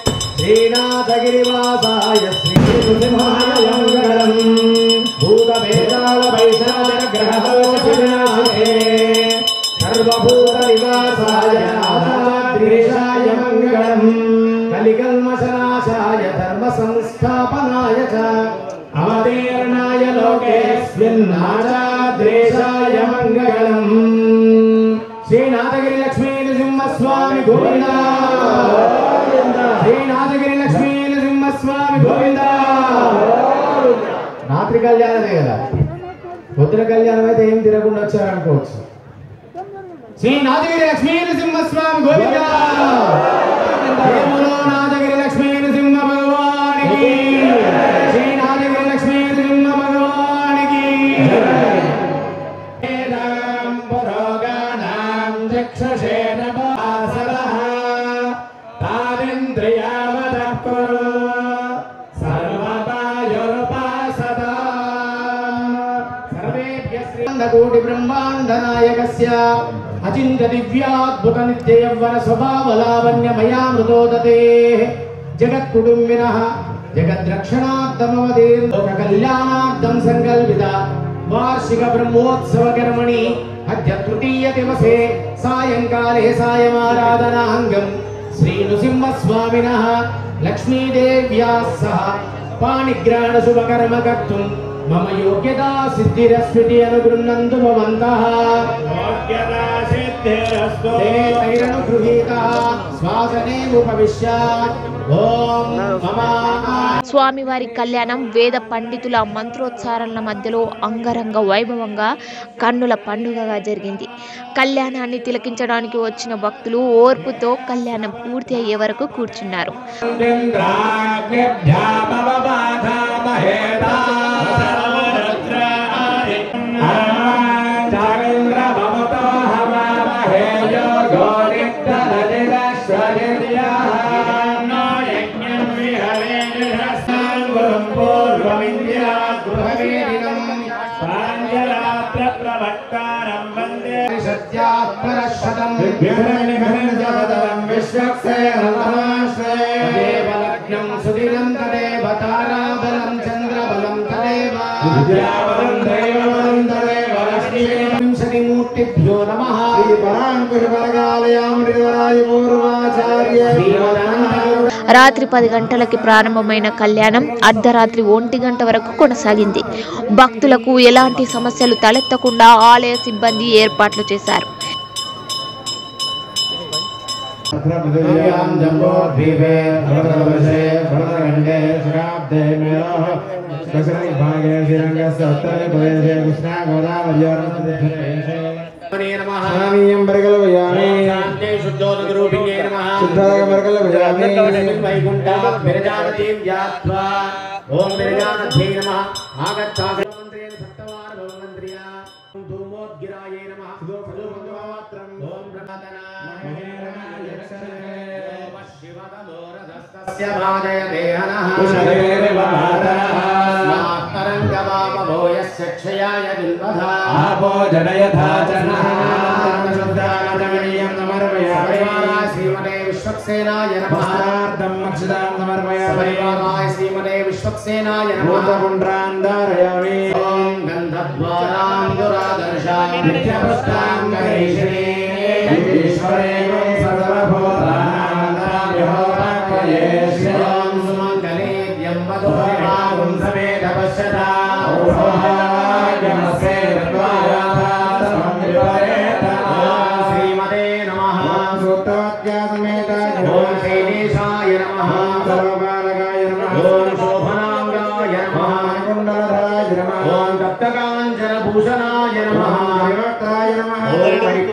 శ్రీనాథగిరివాసాయ శ్రీనృసింహాయ మంగళం భూతవేదాల వైశాఖగ్రహదోషవినాశే సర్వభూత నివాసాయ నాథాద్రీశాయ మంగళం కలికల్మశనాశాయ ధర్మ సంస్థాపనాయ చ అవతీర్ణాయ లోకేస్మిన్నాచాద్రేశాయ మంగళం శ్రీనాథగిరి లక్ష్మీ నృసింహస్వామి గోవింద శ్రీనాథగిరి లక్ష్మీ నృసింహస్వామి గోవింద రాత్రి కళ్యాణమే కదా పొద్దున కళ్యాణం అయితే ఏం తిరగకుండా వచ్చారనుకోవచ్చు శ్రీ నాదగిరి లక్ష్మీ నృసింహస్వామి గోవింద జయములో నాదగిరి లక్ష్మీ నృసింహ భగవానికి శ్రీ నాదగిరి లక్ష్మీ నృసింహ భగవానికి వేదాం పురోగానాం చక్షుషే నవాసరః తావింద్రియావదః కురు సర్వపాయురుపాసదాం సర్వేభ్యः శ్రీనందకోటి బ్రహ్మాండ నాయకస్య అచింత దివ్యాద్భుత నిత్య యవ్వన స్వభావలావణ్యమయామృతోదతే జగత్కుటుంబినః జగద్రక్షణార్థమవదే లోక కళ్యాణార్థం సంకల్పిత వార్షిక బ్రహ్మోత్సవ కర్మణి అద్య తృతీయ దివసే సాయంకాలే సాయమారాధనాంగం శ్రీ నృసింహస్వామినः లక్ష్మీదేవ్యాः సహ పాణిగ్రహణ శుభకర్మ కర్తుం మమ యోగ్యతా సిద్ధిరస్మితి అనుగృహ్ణन्तు భవంతः योग्यता सिद्धिरस्तु తైరనుగృహీతः శ్వాసనే ఉపవిశ్య ఓం మమ స్వామివారి కళ్యాణం వేద పండితుల మంత్రోచ్చారణల మధ్యలో అంగరంగ వైభవంగా కన్నుల పండుగగా జరిగింది కళ్యాణాన్ని తిలకించడానికి వచ్చిన భక్తులు ఓర్పుతో కళ్యాణం పూర్తి అయ్యే వరకు కూర్చున్నారు ప్రవక్తారం వందే సత్యాత్మరశతం దేవలగ్నం సుదినం తదేవ తారాబలం చంద్రబలం తదేవ వింశతిమూర్తిభ్యో నమః రాత్రి పది గంటలకి ప్రారంభమైన కళ్యాణం అర్ధరాత్రి ఒంటి గంట వరకు కొనసాగింది భక్తులకు ఎలాంటి సమస్యలు తలెత్తకుండా ఆలయ సిబ్బంది ఏర్పాట్లు చేశారు దివ్యాం జంబోద్వీపే భరతవర్షే భరతఖండే శకాబ్దే మేరోః దక్షిణవిభాగే శ్రీరంగस्य उत्तरे प्रदेशे कृष्णा गोदावर्योर्मध्ये స్వామీయం పరికల్పయామి శుద్ధోదకరూపిణ్యే నమః శుద్ధోదక పరికల్పయామి వైకుంఠ విరజానతీం ధ్యాత్వా ఓం విరజానధ్యై నమః ఆగచ్ఛాగమంత్రేణ సప్తవార భవమంత్రియా ధూమోద్గిరాయే నమః సుధోపదోపదోమాత్రం ఓం आपो जनयथा जनः శ్రీమతే విశ్వక్సేనాయ నమః నమస్కార్థం అక్షదాం సమర్పయామి పరివారాయ శ్రీమతే విశ్వక్సేనాయ నమః భూతపుండ్రాన్ ధారయామి ఓం గంధద్వారాం దురాదర్శాం నిత్యపుష్టాం గణేశనే ఈశ్వరేవం సర్వభూతానాం యహోవాక్యే ఓం సుమంగళ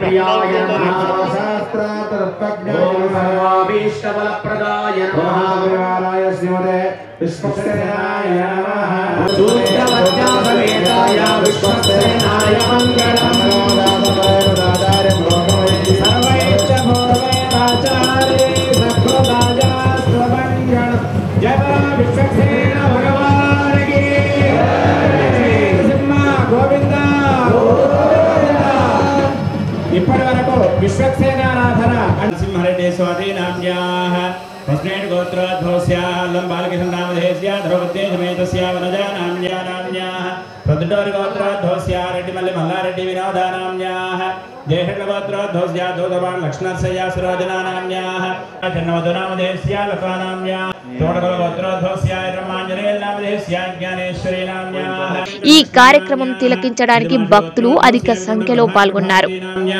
ప్రియాయ నమః ఓం సర్వాభీష్టఫలప్రదాయ నమః మహాదేవాలయ శ్రీమతే విశ్వక్సేనాయ నమః శూద్రవజ్రాసమేతాయ విశ్వక్సేనాయ మంగళం సర్వైశ్చ పూర్వేదాచారే సత్వరాజాస్త్వమంగళం జయ విశ్వక్సేన భగవానికి సింహ గోవింద ఇప్పటి వరకు విశ్వక్సేనారాధన సింహరెడ్డి స్వాధీనామ్యాః వస్నేట్ గోత్రోద్భవస్య లంబాలకిషన్ నామధేస్య ద్రౌపదే సమేతస్య వనజానామ్యానామ్యాః ప్రొద్దుటూరి గోత్రోద్భవస్య రెడ్డి మల్లి మల్లారెడ్డి వినోదానామ్యాః జయహెడ్ల గోత్రోద్భవస్య దూతవాన్ లక్ష్మణస్య సురోజనానామ్యాః జన్మధునామధేస్య లతానామ్యాః తోటకల గోత్రోద్భవస్య రమాంజనేయ నామధేస్య జ్ఞానేశ్వరీ నామ్యాః ఈ కార్యక్రమం తిలకించడానికి భక్తులు అధిక సంఖ్యలో పాల్గొన్నారు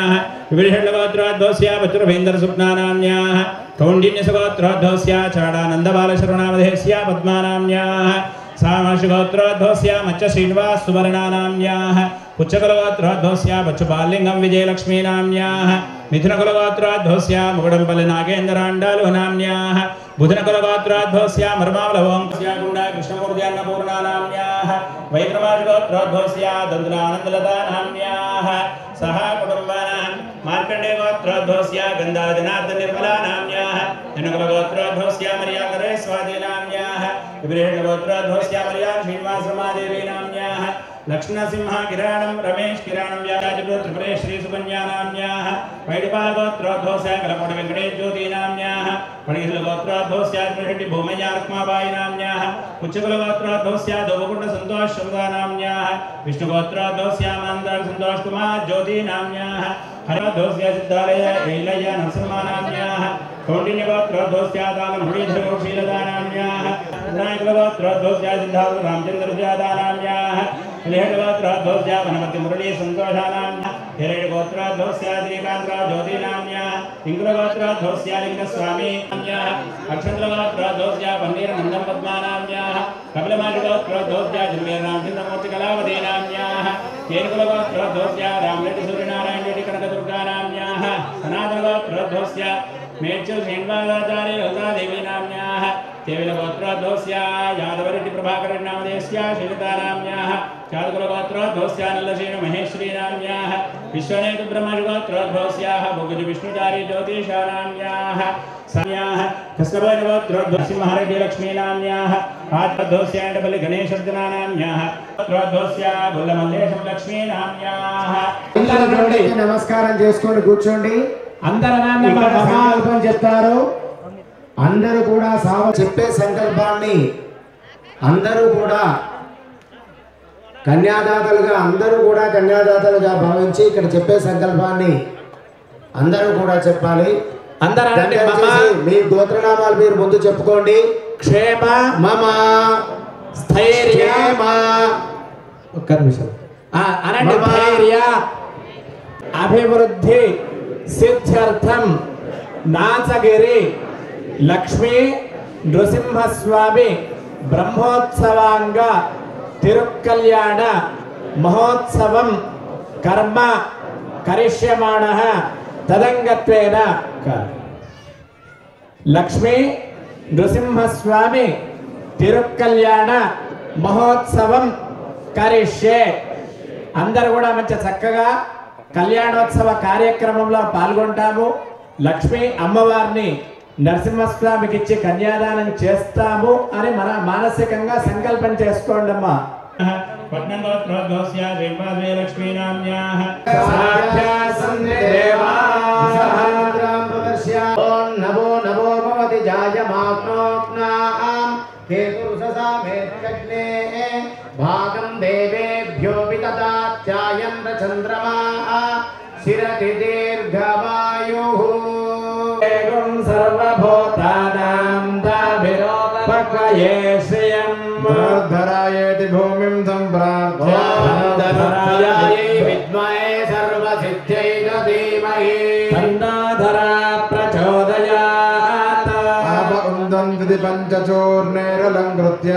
వివిధగోత్రోద్భవస్య వజ్రభేంద్ర సుప్నానామ్యాః కౌండిన్యసగోత్రోద్భవస్య చాడానందబాలశర్వనామధేస్య పద్మానామ్యాః సామర్షగోత్రోద్భవస్య మచ్చ శ్రీనివాస్ సువర్ణానామ్యాః ఉచ్చకులగోత్రోద్భవస్య బచ్చుపాలింగం విజయలక్ష్మీనామ్యాః మిథునకులగోత్రోద్భవస్య ముగుడంపల్లి నాగేంద్రాండాలు నామ్యాః బుధనకులగోత్రోద్భవస్య మర్మావలవంశస్య గుండా కృష్ణమూర్తి అన్నపూర్ణానామ్యాః వైద్రమాజగోత్రోద్భవస్య దందులానందలతానామ్యాః సహ కుటుంబాన మార్కండే గోత్రోద్భవస్య గంధాల జనార్దన నిర్మలానామ్యాః జనకులగోత్రోద్భవస్య మర్యాకరే స్వాధీనామ్యాః విభిరేణ గోత్రోద్భవస్య మర్యా శ్రీనివాసమాదేవీనామ్యాః లక్ష్మణసింహ కిరాణం రమేష్ కిరాణం వ్యాజపుర త్రిపురే శ్రీ సుకన్యానామ్యాః వైడిపాల గోత్రోద్భవస్య కలపడ వెంకటేశ్ జ్యోతినామ్యాః పడిగిల గోత్రోద్భవస్య రెడ్డి భూమయ్య రక్మాబాయి నామ్యాః ఉచ్చకుల గోత్రోద్భవస్య దోబకుండ సంతోష్ శృంగానామ్యాః విష్ణు గోత్రోద్భవస్య మందార సంతోష్ కుమార్ జ్యోతి నామ్యాః హరదోస్య సిద్ధాలయ ఏలయ్య నరసింహానామ్యాః కౌండిన్య గోత్రోద్భవస్య దానం ముడీధరోషీలదానామ్యాః వినాయకుల గోత్రోద్భవస్య సిద్ధార్థ రామచంద్ర జాదానామ్యాః లేహ గోత్రోద్భవస్య వనమతి మురళీ సంతోషానామ్యాః హిరణ్య గోత్రోద్భవస్య శ్రీకాంతరావు జ్యోతినామ్యాః ఇంకుల గోత్రోద్భవస్య లింగస్వామి నామ్యాః అక్షంద్ర గోత్రోద్భవస్య పన్నీర నందం పద్మానామ్యాః కపిలమాటి గోత్రోద్భవస్య జన్మేర రామచంద్రమూర్తి కళావతి నామ్యాః ఏనుగుల గోత్రోద్భవస్య రామరెడ్డి సూర్యనారాయణ రెడ్డి కనకదుర్గానామ్యాః సనాతన గోత్రోద్భవస్య మేడ్చల్ శ్రీనివాసాచార్య లలితాదేవి నామ్యాః కేవల గోత్రోద్భవస్య యాదవరెడ్డి ప్రభాకర్ నామదేస్య శ్రీలతానామ్యాః చాదుకుల గోత్రోద్భవస్య నల్లశీన మహేశ్వరీ నామ్యాః విశ్వనేక బ్రహ్మణి గోత్రోద్భవస్యాః భుగుజ విష్ణుచారి జ్యోతిషానామ్యాః సంయాః కృష్ణభైర గోత్రోద్భవస్య మహారెడ్డి లక్ష్మీ నామ్యాః ఆత్మధ్వస్య బలి గణేశర్జనానామ్యాః గోత్రోద్భవస్య బుల్ల మల్లేశం లక్ష్మీ నామ్యాః అందరూ నమస్కారం చేసుకోండి కూర్చోండి ఇక్కడ సంకల్పం చెప్తారు అందరూ కూడా సావ చెప్పే సంకల్పాన్ని అందరూ కూడా కన్యాదాతలుగా అందరూ కూడా కన్యాదాతలుగా భావించి ఇక్కడ చెప్పే సంకల్పాన్ని అందరూ కూడా చెప్పాలి అందరూ అనండి, మమ దయచేసి మీ గోత్రనామాలు మీరు ముందు చెప్పుకోండి క్షేమ మమ స్థైర్య క్షేమ ఒక్క నిమిషం ఆ, అనండి మమ ధైర్య అభివృద్ధి సిద్ధ్యర్థం నాచగిరి లక్ష్మీ నృసింహస్వామి బ్రహ్మోత్సవాంగ తిరుక్కల్యాణ మహోత్సవం కర్మ కరిష్యమాణ తదంగత్వేన లక్ష్మీ నృసింహస్వామి తిరుక్కల్యాణ మహోత్సవం కరిష్యే అందరు కూడా మంచి చక్కగా కళ్యాణోత్సవ కార్యక్రమంలో పాల్గొంటాము లక్ష్మీ అమ్మవారిని నరసింహస్వామికి ఇచ్చి కన్యాదానం చేస్తాము అని మన మానసికంగా సంకల్పం చేసుకోండి అమ్మా లక్ష్మీనామ్యాః ఓం నమో నమో భవతి జాయమాప్నోత్నాం కేతురుససామేత్యగ్నే భాగం దేవేభ్యోపి తదాత్యాయన్ చంద్రమా శిరతి దీర్ఘవాయుః ఏకం సర్వభూతానాం దాభిరోధపక్వయే శ్రియం ధరాయేతి భూమిం సంప్రాప్య ధరాయై విద్మహే సర్వసిద్ధ్యై ధీమహి తన్నాధరా ప్రచోదయాత్ ఆపకుందంతి పంచచూర్ణేరలంకృత్య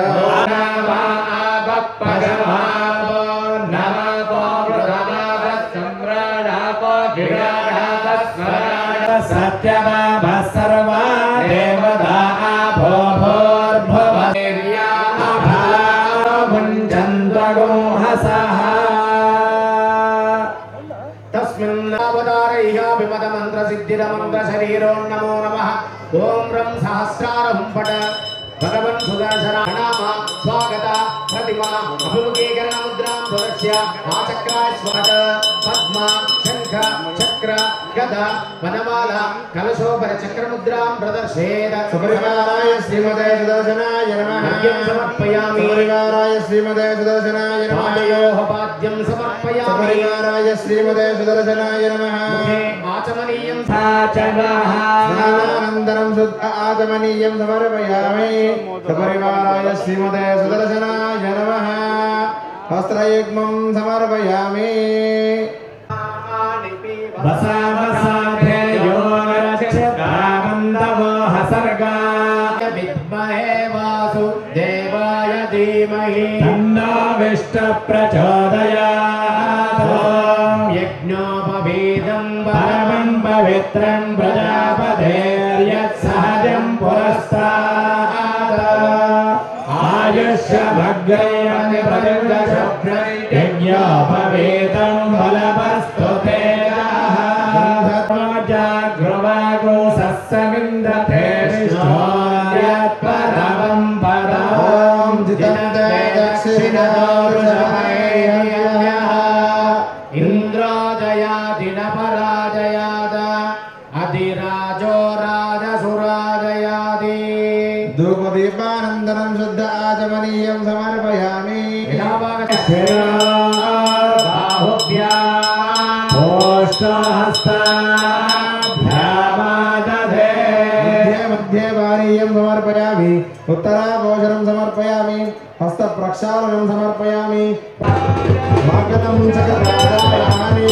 నమో నమో सत्यवामः सर्वा देवता भो तस्मिन्नावतारैहाभिमतमन्त्रसिद्धिरमन्त्रशरीरो नमो नमः ॐ रं सहस्रारं पट भगवन् सुदर्शनाम स्वागत प्रतिमा अभिमुखीकरणमुद्रां सुरक्ष्य आचक्राय स्मरत पद्म शङ्ख चक्र गद वनमाला कलशोपर चक्रमुद्रां प्रदर्शेत सुपरिवाराय श्रीमते सुदर्शनाय नमः अर्घ्यं समर्पयामि सुपरिवाराय श्रीमते सुदर्शनाय नमः पादयोः पाद्यं समर्पयामि सुपरिवाराय श्रीमते सुदर्शनाय नमः मुखे आचमनीयं स्नानानन्तरं शुद्ध आचमनीयं समर्पयामि सपरिवाराय श्रीमते सुदर्शनाय नमः वस्त्रयुग्मं समर्पयामि सर्गा विद्महे वासुदेवाय धीमहि तन्नो विष्णुप्रचोदयात् यज्ञोपवीदं परमं पवित्रं प्रजापतेर्यत्सहजं पुरस्तात् आयुष्यभग्रयं यज्ञोपवीतं बलवस्तु तेजः जागृवागो सस्समिन्दते विष्णोर्यत्परमं पदम् ॐ जितन्ते दक्षिणदोरुषमयः इन्द्राजयादिनपराजयाद अधिराजो राजसुराजयादि धूपदीपानन्तरं शुद्ध आचमनीयं समर्पयामि मध्ये मध्ये पानीयं समर्पयामि उत्तराभोजनं समर्पयामि हस्तप्रक्षालनं समर्पयामि स्वागतं चक्रराजाय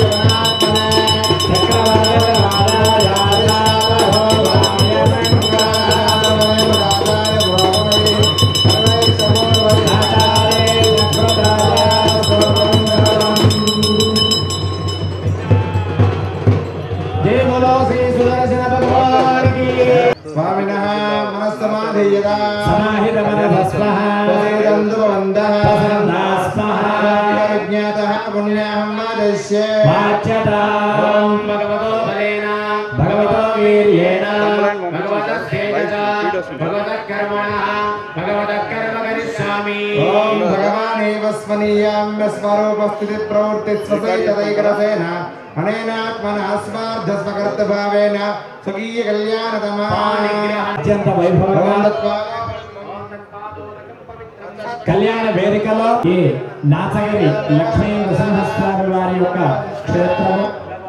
जय बोलो श्री सुदर्शन भगवान की स्वामिनः मनस्समाधीयता समाहितमनभस्मः प्रसीदन्तु प्रसन्नास्मः ज्ञातः पुण्याहं नादश्ये वाच्यताम् भगवतो बलेन भगवतो वीर्येण भगवतः तेजसा भगवतः कर्मणः भगवतः कर्म करिष्यामि ॐ भगवानेव स्मनीयाम्य स्वरूपस्थितिप्रवृत्तिस्वसैतदैकरसेन अनेनात्मनः स्वार्धस्वकर्तभावेन स्वकीयकल्याणतमानिग्रहः అత్యంత వైభవంగా కళ్యాణ వేదికలో ఈ నాచగిరి లక్ష్మీ నరసింహస్వామి వారి యొక్క క్షేత్రము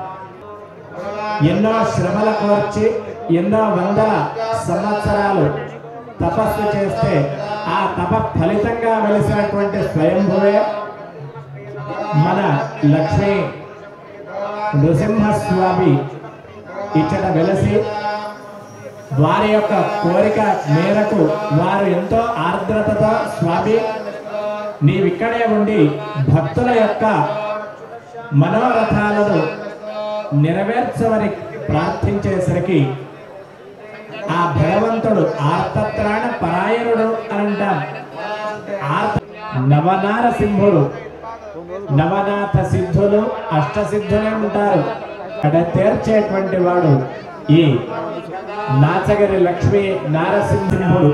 ఎన్నో శ్రమల కోర్చి ఎన్నో వందల సంవత్సరాలు తపస్సు చేస్తే ఆ తప ఫలితంగా వెలిసినటువంటి స్వయంభువే మన లక్ష్మీ నృసింహస్వామి ఇచ్చట వెలసి వారి యొక్క కోరిక మేరకు వారు ఎంతో ఆర్ద్రతతో స్వామి నీవిక్కడే ఉండి భక్తుల యొక్క మనోరథాలను నెరవేర్చవని ప్రార్థించేసరికి ఆ భగవంతుడు ఆర్తత్రాణ పరాయణుడు అని అంటాం ఆర్త నవనారసింహుడు నవనాథ సిద్ధులు అష్టసిద్ధులే ఉంటారు అక్కడ తీర్చేటువంటి వాడు ఈ నాచగిరి లక్ష్మీ నారసింహుడు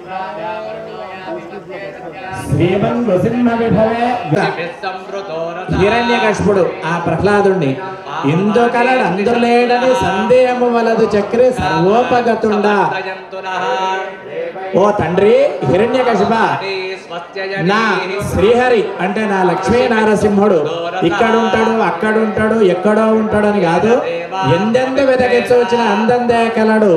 శ్రీమన్ నృసింహ విభవే హిరణ్యకశిపుడు ఆ ప్రహ్లాదుణ్ణి ఇందుకలడు అందులేడని సందేహము వలదు చక్రి సర్వోపగతుండా ఓ తండ్రి హిరణ్యకశిప నా శ్రీహరి అంటే నా లక్ష్మీ నారసింహుడు ఇక్కడ ఉంటాడు అక్కడ ఉంటాడు ఎక్కడో ఉంటాడు అని కాదు ఎందెందు వెతకించ వచ్చిన అందందే కలడు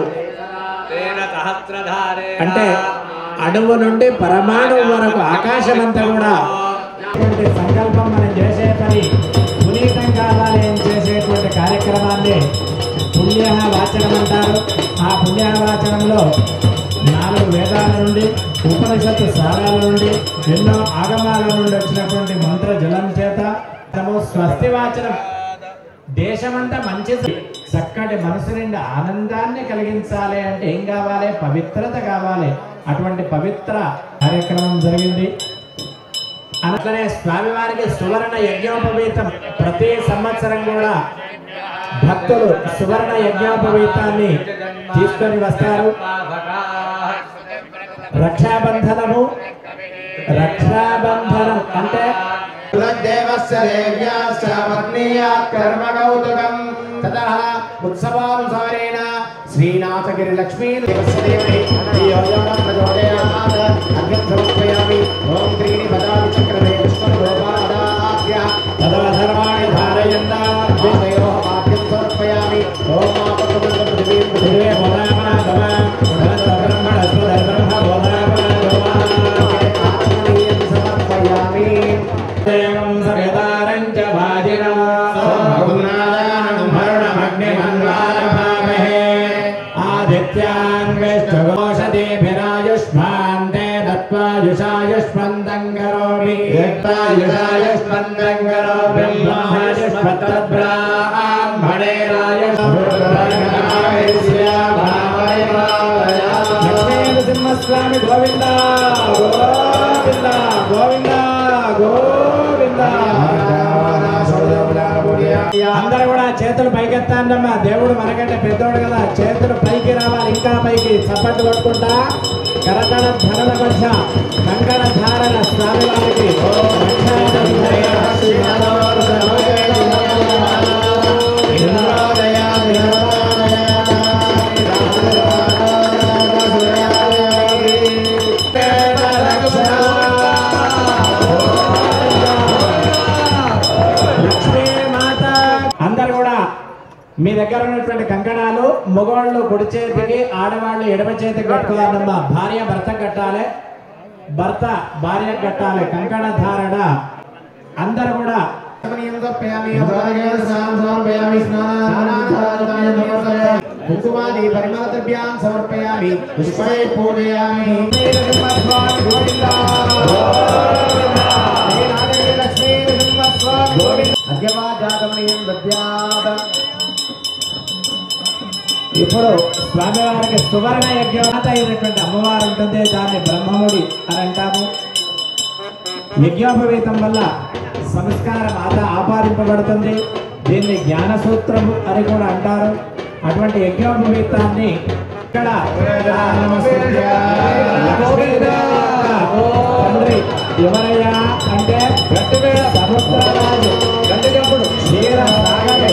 అంటే అణువు నుండి పరమాణువు వరకు ఆకాశమంతా కూడా ఇటువంటి సంకల్పం మనం చేసే పని పునీతం కావాలి అని చేసేటువంటి కార్యక్రమాన్ని పుణ్య వాచనం అంటారు ఆ పుణ్య వాచనంలో నాలుగు వేదాల నుండి ఉపనిషత్తు సారాల నుండి ఎన్నో ఆగమాల నుండి వచ్చినటువంటి మంత్ర జలం చేత తము స్వస్తి వాచనం దేశమంతా మంచి చక్కటి మనసు నిండా ఆనందాన్ని కలిగించాలి అంటే ఏం కావాలి పవిత్రత కావాలి అటువంటి పవిత్ర కార్యక్రమం జరిగింది అట్లనే స్వామివారికి సువర్ణ యజ్ఞోపవీతం ప్రతి సంవత్సరం కూడా భక్తులు సువర్ణ యజ్ఞోపవీతాన్ని తీసుకొని వస్తారు రక్షాబంధనము రక్షాబంధనం అంటే కులదేవస్య దేవ్యాశ్చ పత్నీయాత్ కర్మ కౌతుకం తతః ఉత్సవానుసారేణ శ్రీనాథగిరి లక్ష్మీ దేవస్య దేవై యోజన ప్రచోదయాత్ అగ్రం సమర్పయామి ఓం త్రీణి పదామి చక్రమే విష్ణు గోపాదాభ్య తదవధర్మాణి ధారయంతా వామయోః వాక్యం సమర్పయామి ఓం మాపకమంత పృథివీం పృథివే గోదామనాగమ బ్రహ్మణస్వ బ్రహ్మ గోదామనాగమ ఆత్మనీయం సమర్పయామి దేవం సవితారం చ వాజినం మరుణమగ్నిమన్వారభామహే ఆదిత్యాన్ విష్ణుఘోషదేభిరాయుష్మాన్ తే దత్వాయుషాయుష్మంతం కరోమి దత్వాయుషాయుష్మంతం కరోమి లక్ష్మీనరసింహస్వామి గోవింద గోవింద గోవింద గోవింద అందరూ కూడా చేతులు పైకెత్తాండమ్మా దేవుడు మనకంటే పెద్దోడు కదా చేతులు పైకి రావాలి ఇంకా పైకి చప్పట్లు కొట్టుకుంటా కరతడ ధరల పక్ష కంకణ ధారణ స్వామి వారికి లక్ష్మీ మాత అందరు కూడా మీ దగ్గర ఉన్నటువంటి కంకణాలు మగవాళ్ళు కుడి చేతికి ఆడవాళ్ళు ఎడమ చేతికి కట్టుకోవాలమ్మా భార్య భర్త కట్టాలి భర్త భార్య కట్టాలి కంకణ ధారణ అందరు కూడా కుంకుమాది పరిమళ ద్రవ్యాన్ సమర్పయామి పుష్పై పూజయామి ఇప్పుడు స్వామివారికి సువర్ణ యజ్ఞమాత అయినటువంటి అమ్మవారు ఉంటుంది దాన్ని బ్రహ్మముడి అని అంటాము యజ్ఞోపవీతం వల్ల సంస్కార మాత ఆపాదింపబడుతుంది దీన్ని జ్ఞాన సూత్రము అని కూడా అంటారు అటువంటి యజ్ఞోపవీతాన్ని ఇక్కడ తండ్రి ఎవరయ్యా అంటే సముద్రరాజు గట్టిగప్పుడు క్షీర సాగర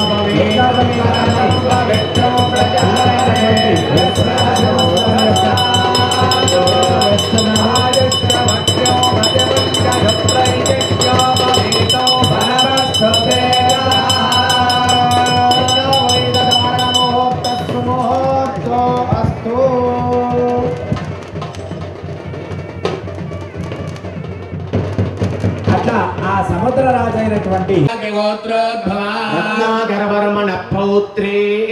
అట్లా ఆ సముద్ర రాజు అయినటువంటి రత్నాకరవర్మణ పౌత్రీ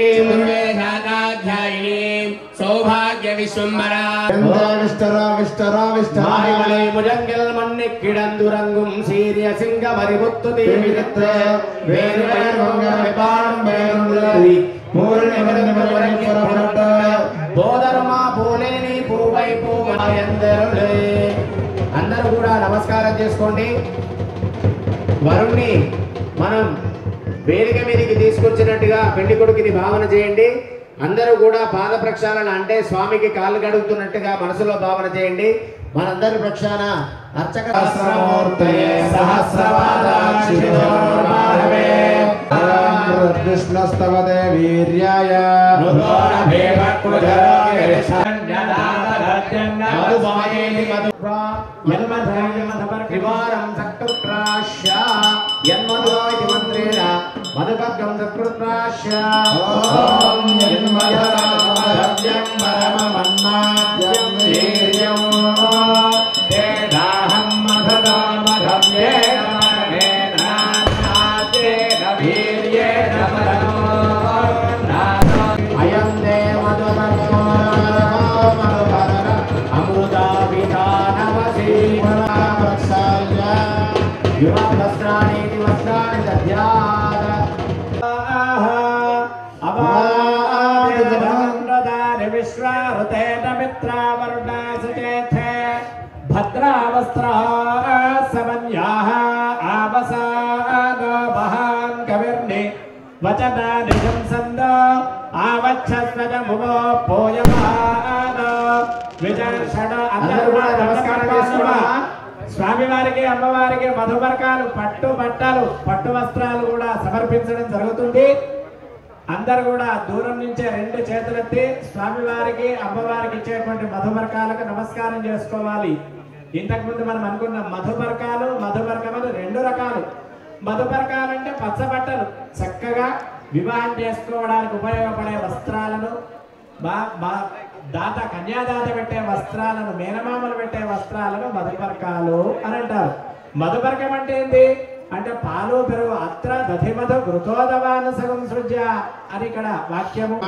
సౌభాగ్య విశ్వంబరా மாரிமலை முழங்கல் மண்ணு கிடந்துறங்கும் சீரிய சிங்க மறிமுத்து தீவிரத்த வேறு பெயர் பொங்க விபாடம் பெயர்ந்தது బోధర్మా పోలేని పూవై పూవయందరులే అందరూ కూడా నమస్కారం చేసుకోండి వరుణ్ణి మనం వేదిక మీదకి తీసుకొచ్చినట్టుగా పెళ్లి కొడుకుని భావన చేయండి అందరూ కూడా పాద ప్రక్షాళన అంటే స్వామికి కాళ్ళు కడుగుతున్నట్టుగా మనసులో భావన చేయండి మనందరి ప్రక్షాళన అర్చక సహస్రమూర్తయే సహస్రపాదాక్షిణోర్మాహవే కృష్ణస్తవదే వీర్యాయ మధుబాయేని మధుప్రా త్రివారం సక్తుప్రాశ్య యన్మధురాయితి మంత్రేణ మధుపర్గం సత్కృత్రాశ్య ఓం యన్మధురామద్యం పరమమన్మాద్యం వీర్యం తేనాహం మధురామధవ్యేన పరమేణ నాద్యేన వీర్యేణ పరమో అయం దేవదమో మధుపర అమృతాభిధానవసీమరామక్షాల్య యువ వస్త్రాణి వస్త్రాణి దద్యాద విశ్వారుతేన మిత్రావరుణా సచేథే భద్రావస్త్రా సమన్యాః ఆవసానో మహాన్ కవిర్ని వచనాని శంసంద ఆవచ్చస్వజముమో పోయమాన విజర్షణ అందరూ కూడా నమస్కారం చేసుకోవా స్వామివారికి అమ్మవారికి మధుపరకాలు పట్టు బట్టలు పట్టు వస్త్రాలు కూడా సమర్పించడం జరుగుతుంది అందరు కూడా దూరం నుంచే రెండు చేతులెత్తి స్వామివారికి అమ్మవారికి ఇచ్చేటువంటి మధుపరకాలకు నమస్కారం చేసుకోవాలి ఇంతకు ముందు మనం అనుకున్న మధుపరకాలు మధుపరకములు రెండు రకాలు మధుపరకాలు అంటే పచ్చబట్టలు చక్కగా వివాహం చేసుకోవడానికి ఉపయోగపడే వస్త్రాలను మా మా దాత కన్యాదాత పెట్టే వస్త్రాలను మేనమామలు పెట్టే వస్త్రాలను మధుపరకాలు అని అంటారు మధుపరకం అంటే ఏంటి అంటే పాలు పెరుగు అత్ర దధి మధు ఘృతోదవాన సగం సృజ్య అని ఇక్కడ వాక్యము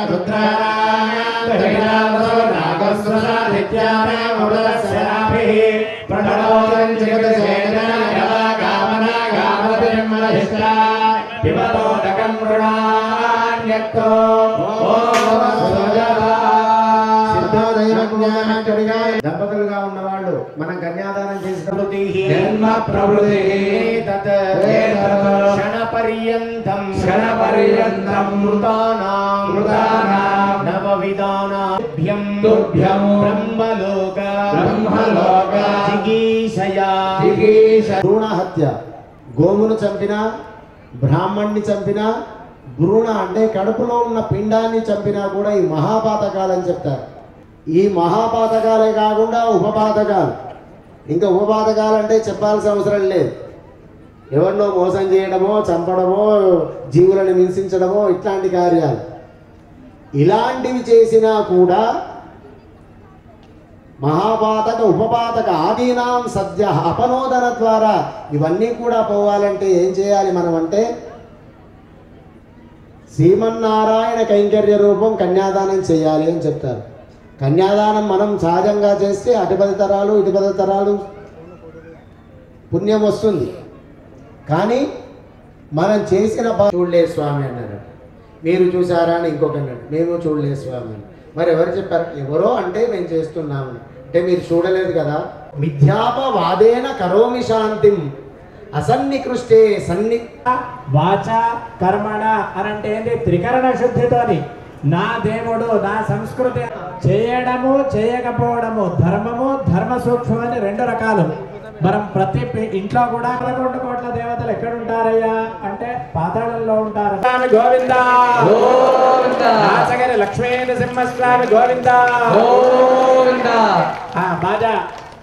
దంపతులుగా ఉన్నవాళ్ళు మనం కన్యాదానం చేసినప్పుడు జన్మ ప్రవృతి తత్ క్షణ పర్యంతం క్షణ పర్యంతం మృతానాం మృతానాం నవవిధానాభ్యం తుభ్యం బ్రహ్మలోక బ్రహ్మలోక జిగీషయా భ్రూణ హత్య గోమును చంపిన బ్రాహ్మణ్ణి చంపిన భ్రూణ అంటే కడుపులో ఉన్న పిండాన్ని చంపినా కూడా ఈ మహాపాతకాలని చెప్తారు ఈ మహాపాతకాలే కాకుండా ఉపపాతకాలు ఇంకా ఉపపాతకాలు అంటే చెప్పాల్సిన అవసరం లేదు ఎవరినో మోసం చేయడమో చంపడమో జీవులను హింసించడమో ఇట్లాంటి కార్యాలు ఇలాంటివి చేసినా కూడా మహాపాతక ఉపపాతక ఆదీనాం సద్య అపనోదన ద్వారా ఇవన్నీ కూడా పోవాలంటే ఏం చేయాలి మనం అంటే శ్రీమన్నారాయణ కైంకర్య రూపం కన్యాదానం చేయాలి అని చెప్తారు కన్యాదానం మనం సహజంగా చేస్తే అటుపది తరాలు ఇటుపది తరాలు పుణ్యం వస్తుంది కానీ మనం చేసిన పా- చూడలే స్వామి అన్నారు మీరు చూసారా అని ఇంకొక అన్నాడు మేము చూడలే స్వామి అని మరి ఎవరు చెప్పారు ఎవరో అంటే మేము చేస్తున్నాము అంటే మీరు చూడలేదు కదా మిథ్యాపవాదేన కరోమి శాంతిం అసన్నికృష్టే సన్ని వాచ కర్మణ అని అంటే ఏంటి త్రికరణ శుద్ధితోని నా దేవుడు నా సంస్కృతి చేయడము చేయకపోవడము ధర్మము ధర్మ సూక్ష్మం అని రెండు రకాలు మనం ప్రతి పి- ఇంట్లో కూడా పదకొండు కోట్ల దేవతలు ఎక్కడ ఉంటారయ్యా అంటే పాతాళంలో ఉంటారు స్వామి గోవింద నాచగరి లక్ష్మీ నరసింహస్వామి గోవింద ఆ, బాజా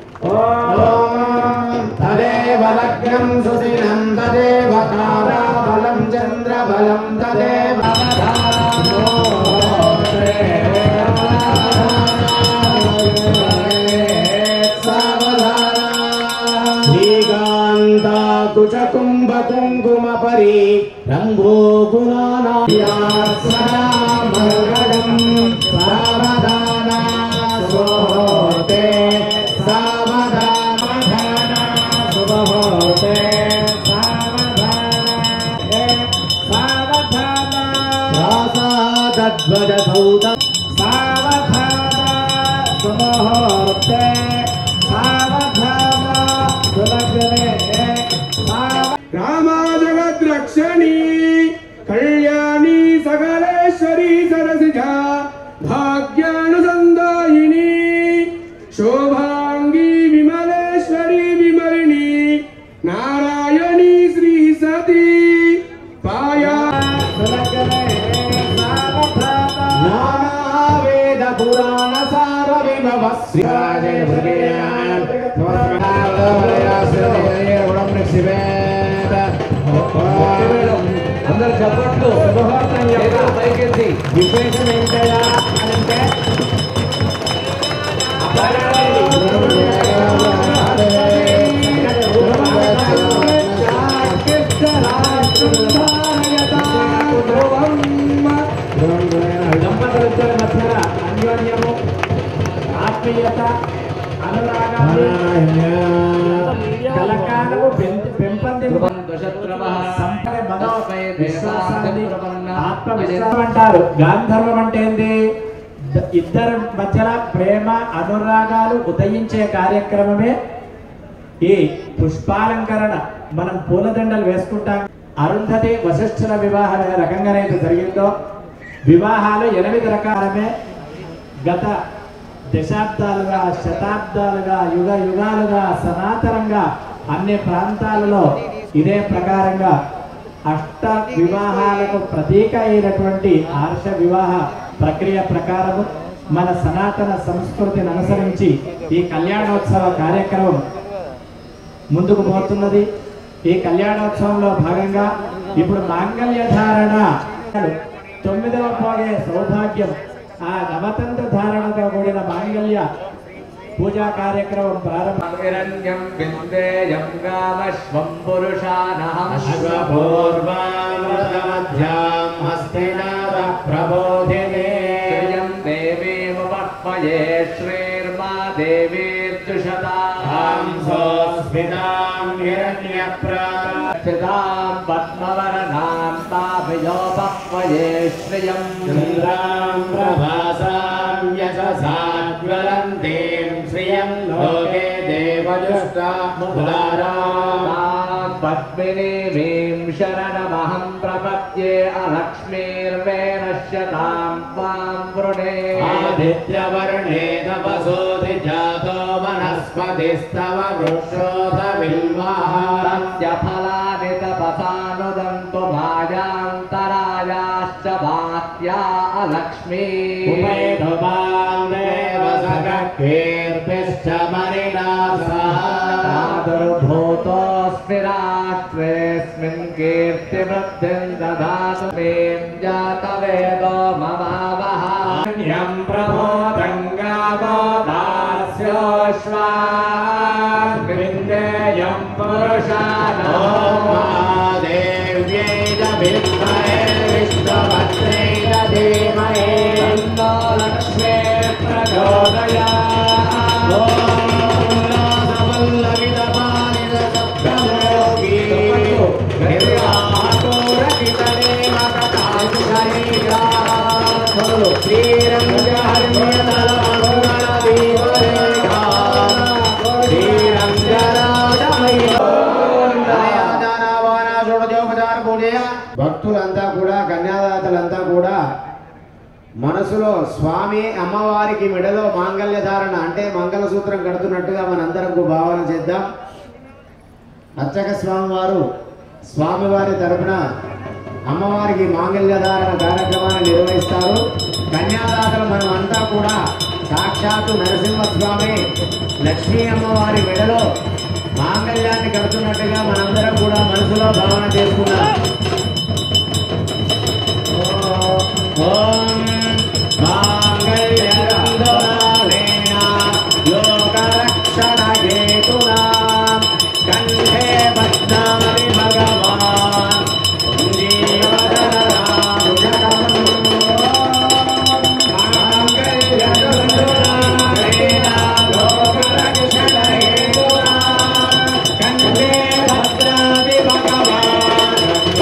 ఓం తదేవ లగ్నం సుదినం తదేవ తారాబలం చంద్రబలం తదేవ కుచకుంభ కుంకుమ పరి రంభో గుణానాగడం సావధాన సోతే సావధాన శుభహోతే సావధాన సావధాన రాసాధ్వజ సౌత సావధాన శుభహోతే సావధాన సులగ్నే సావ రామా జగద్రక్షణి కళ్యాణి సకలేశ్వరి సరసిజ భాగ్యానుసందాయిని శోభాంగి విమలేశ్వరి విమలిని నారాయణి శ్రీ సతీ పాయా సులగ్నే సావధాన నానావేద పురాణ సార విభవ శ్రీరాజే అందరు చెప్పట్లు శుభహోత్రం యొక్క పైకెత్తి విశేషం ఏంటయ్యా అని అంటే దంపతులిద్దరి మధ్యన అన్యోన్యము ఆత్మీయత అనురాగాలు కలకాలము పెంచి పెంపొందింపు సంపద మనో విశ్వాసాన్ని ఆత్మవిశ్వాసం అంటారు గాంధర్వం అంటే ఏంది ద- ఇద్దరి మధ్యలో ప్రేమ అనురాగాలు ఉదయించే కార్యక్రమమే ఈ పుష్పాలంకరణ మనం పూలదండలు వేసుకుంటాం అరుంధతి వశిష్ఠుల వివాహం ఏ రకంగానైతే జరిగిందో వివాహాలు ఎనిమిది రకాలమే గత దశాబ్దాలుగా శతాబ్దాలుగా యుగ యుగాలుగా సనాతనంగా అన్ని ప్రాంతాలలో ఇదే ప్రకారంగా అష్ట వివాహాలకు ప్రతీక అయినటువంటి ఆర్ష వివాహ ప్రక్రియ ప్రకారము మన సనాతన సంస్కృతిని అనుసరించి ఈ కళ్యాణోత్సవ కార్యక్రమం ముందుకు పోతున్నది ఈ కళ్యాణోత్సవంలో భాగంగా ఇప్పుడు మాంగళ్య ధారణ తొమ్మిదవ పోగే సౌభాగ్యం ఆ నవతంత్ర ధారణతో కూడిన మాంగళ్య పూజా కార్యక్రమం ప్రారంభం హిరణ్యం విందేయం గామశ్వం పురుషానహం అశ్వపూర్వామృతమధ్యాం హస్తినాద ప్రబోధినే శ్రియం దేవీముపక్మయే శ్రీర్మా దేవీర్జుషతాం హంసోస్మితాం హిరణ్యప్రా స్థితాం పద్మవరనాం తాభియోపక్మయే శ్రియం చంద్రాం ప్రభాసాం యశసాజ్వలంతీం శ్రియం లోకే దేవజుష్టా ముదారాం तां पद्मिनीमीं शरणमहं प्रपद्ये अलक्ष्मीर्वेणश्यतां त्वां वृणे ఆదిత్యవర్ణే తపసోధి జాతో వనస్పతిస్తవ వృక్షోధ బిల్వః सत्यफलानि तपसानुदन्तु मायान्तरायाश्च बाह्या अलक्ष्मी ఉపేతుమాం దేవ సగకీర్తిశ్చ మరిణా సహ प्रादुर्भूतोऽस्मि राष्ट्रेऽस्मिन् कीर्तिवृद्धिं ददातु में जातवेदो ममावः యం ప్రమోదంగావదాస్యోశ్వాగ్రిందేయం పురుషానో దేవ్యై విద్మహే విష్ణుభద్రే ధీమహే तन्नो लक्ष्मी ప్రచోదయా భక్తులంతా కూడా కన్యాదాతలంతా కూడా మనసులో స్వామి అమ్మవారికి మెడలో మాంగళ్య ధారణ అంటే మంగళసూత్రం కడుతున్నట్టుగా మనందరం భావన చేద్దాం అర్చక స్వామి వారు స్వామివారి తరపున అమ్మవారికి మాంగళ్య ధారణ కార్యక్రమాన్ని నిర్వహిస్తారు కన్యాదాతలు మనం అంతా కూడా సాక్షాత్తు నరసింహస్వామి లక్ష్మీ అమ్మవారి మెడలో మాంగళ్యాన్ని కడుతున్నట్టుగా మనందరం కూడా మనసులో భావన చేసుకున్నాం ఓం మాంగళ్యరంధ్రాలేన లోకరక్షణహేతునా కంఠే బధ్నామి భగవాన్ జీవధరాజకం మాంగళ్యరంధ్రాలేన లోకరక్షణహేతునా కంఠే బధ్నామి భగవాన్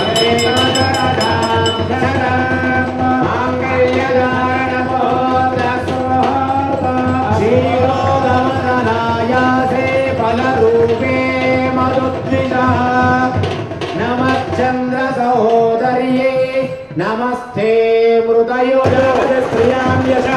నమశ్చంద్ర సహోదర్యే నమస్తే మృదయో శ్రియాం యశ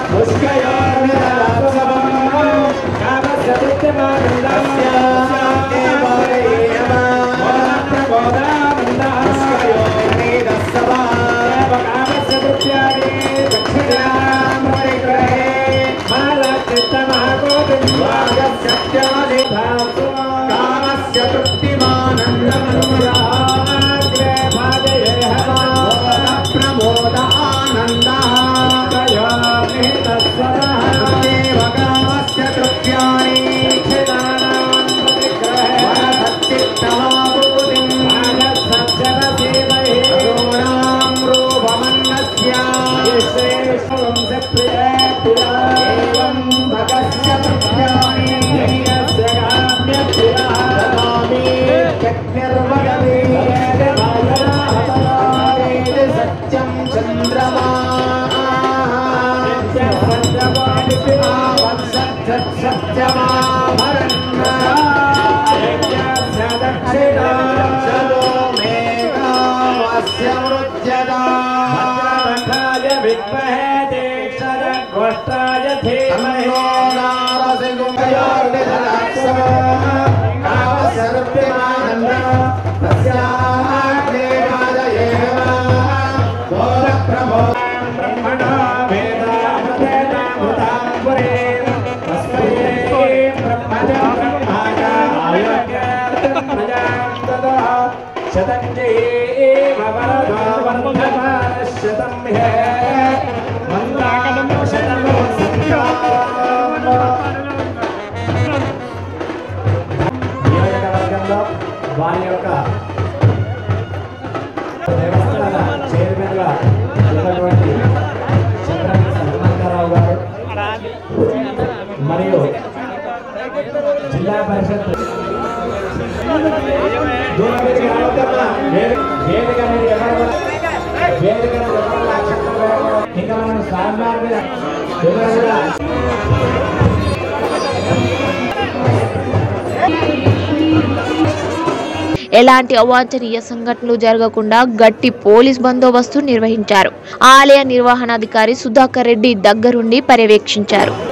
కామస్య ప్రమోద ఆనంద దేవకామస్య కృత్యాని కరుణాం రూపమన్నస్య ఏవం భగస్య కృత్యాని దదామి చక్నిర్వగతి సత్యం చంద్రమా నియోజకవర్గంలో వారి యొక్క దేవస్థాన చైర్మన్గా ఉన్నటువంటి చంద్రగిరి హనుమంతరావు గారు మరియు జిల్లా పరిషత్ దూరం మీదకి రావద్దమ్మా. వేదిక వేదిక మీద ఎవరు కూడా- వేదిక మీద ఎవరు కూడా అక్షంతలు వేయకూడదు. ఇంకా మనం స్వామివారి మీద ఎవరు కూడా ఎలాంటి అవాంఛనీయ సంఘటనలు జరగకుండా గట్టి పోలీస్ బందోబస్తు నిర్వహించారు ఆలయ నిర్వహణాధికారి సుధాకర్ రెడ్డి దగ్గరుండి పర్యవేక్షించారు